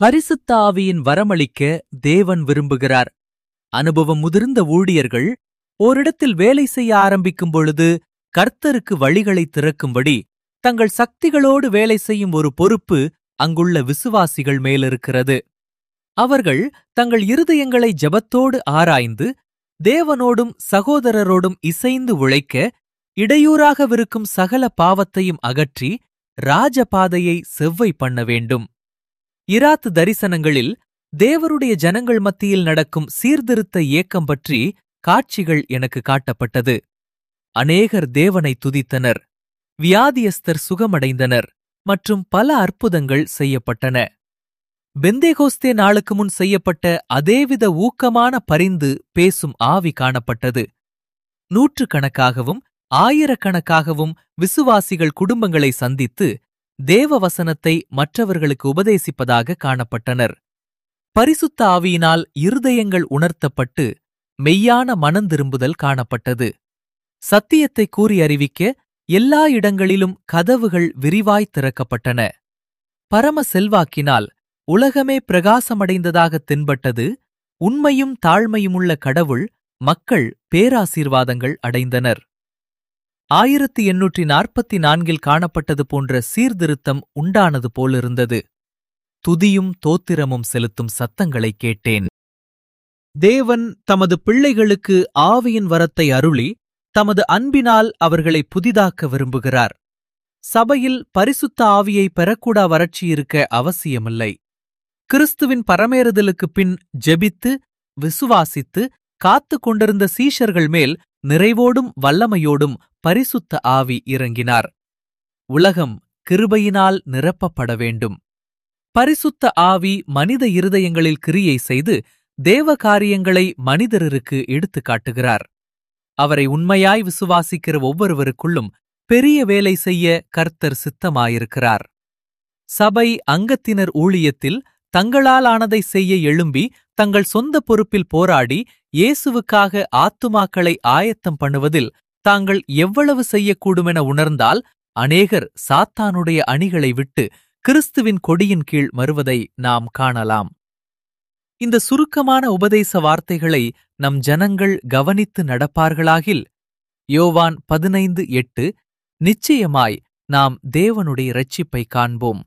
பரிசுத்த ஆவியின் வரமளிக்க தேவன் விரும்புகிறார் அனுபவம் முதிர்ந்த ஊழியர்கள் ஓரிடத்தில் வேலை செய்ய ஆரம்பிக்கும் பொழுது கர்த்தருக்கு வழிகளை திறக்கும்படி தங்கள் சக்திகளோடு வேலை செய்யும் ஒரு பொறுப்பு அங்குள்ள விசுவாசிகள் மேலிருக்கிறது அவர்கள் தங்கள் இருதயங்களை ஜெபத்தோடு ஆராய்ந்து தேவனோடும் சகோதரரோடும் இசைந்து உழைக்க இடையூறாகவிருக்கும் சகல பாவத்தையும் அகற்றி ராஜபாதையை செவ்வை பண்ண வேண்டும் இராத்து தரிசனங்களில் தேவருடைய ஜனங்கள் மத்தியில் நடக்கும் சீர்திருத்த இயக்கம் பற்றி காட்சிகள் எனக்கு காட்டப்பட்டது அநேகர் தேவனை துதித்தனர் வியாதியஸ்தர் சுகமடைந்தனர் மற்றும் பல அற்புதங்கள் செய்யப்பட்டன பெந்தேகோஸ்தே நாளுக்கு முன் செய்யப்பட்ட அதேவித ஊக்கமான பரிந்து பேசும் ஆவி காணப்பட்டது நூற்றுக்கணக்காகவும் ஆயிரக்கணக்காகவும் விசுவாசிகள் குடும்பங்களை சந்தித்து தேவ வசனத்தை மற்றவர்களுக்கு உபதேசிப்பதாக காணப்பட்டனர் பரிசுத்த ஆவியினால் இருதயங்கள் உணர்த்தப்பட்டு மெய்யான மனந்திரும்புதல் காணப்பட்டது சத்தியத்தை கூறி அறிவிக்க எல்லா இடங்களிலும் கதவுகள் விரிவாய் திறக்கப்பட்டன பரம செல்வாக்கினால் உலகமே பிரகாசமடைந்ததாக தென்பட்டது உண்மையும் தாழ்மையுமுள்ள கடவுள் மக்கள் பேராசீர்வாதங்கள் அடைந்தனர் ஆயிரத்தி எண்ணூற்றி நாற்பத்தி நான்கில் காணப்பட்டது போன்ற சீர்திருத்தம் உண்டானது போலிருந்தது துதியும் தோத்திரமும் செலுத்தும் சத்தங்களைக் கேட்டேன் தேவன் தமது பிள்ளைகளுக்கு ஆவியின் வரத்தை அருளி தமது அன்பினால் அவர்களை புதிதாக்க விரும்புகிறார் சபையில் பரிசுத்த ஆவியை பெறக்கூடா வறட்சியிருக்க அவசியமில்லை கிறிஸ்துவின் பரமேறுதலுக்குப் பின் ஜெபித்து விசுவாசித்து காத்து கொண்டிருந்த சீஷர்கள் மேல் நிறைவோடும் வல்லமையோடும் பரிசுத்த ஆவி இறங்கினார் உலகம் கிருபையினால் நிரப்பப்பட வேண்டும் பரிசுத்த ஆவி மனித இருதயங்களில் கிரியை செய்து தேவ காரியங்களை மனிதருக்கு எடுத்துக் காட்டுகிறார் அவரை உண்மையாய் விசுவாசிக்கிற ஒவ்வொருவருக்குள்ளும் பெரிய வேலை செய்ய கர்த்தர் சித்தமாயிருக்கிறார் சபை அங்கத்தினர் ஊழியத்தில் தங்களால் ஆனதை செய்ய எழும்பி தங்கள் சொந்த பொறுப்பில் போராடி இயேசுவுக்காக ஆத்துமாக்களை ஆயத்தம் பண்ணுவதில் தாங்கள் எவ்வளவு செய்யக்கூடுமென உணர்ந்தால் அநேகர் சாத்தானுடைய அணிகளை விட்டு கிறிஸ்துவின் கொடியின் கீழ் வருவதை நாம் காணலாம் இந்த சுருக்கமான உபதேச வார்த்தைகளை நம் ஜனங்கள் கவனித்து நடப்பார்களாகில் யோவான் பதினைந்து எட்டு நிச்சயமாய் நாம் தேவனுடைய இரட்சிப்பை காண்போம்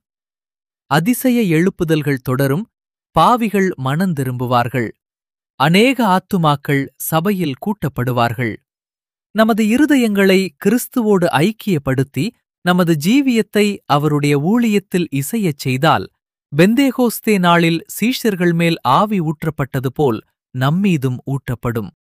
அதிசய எழுப்புதல்கள் தொடரும் பாவிகள் மனந்திரும்புவார்கள் அநேக ஆத்துமாக்கள் சபையில் கூட்டப்படுவார்கள் நமது இருதயங்களை கிறிஸ்துவோடு ஐக்கியப்படுத்தி நமது ஜீவியத்தை அவருடைய ஊழியத்தில் இசையச் செய்தால் பெந்தேகோஸ்தே நாளில் சீஷர்கள் மேல் ஆவி ஊற்றப்பட்டது போல் நம்மீதும் ஊற்றப்படும்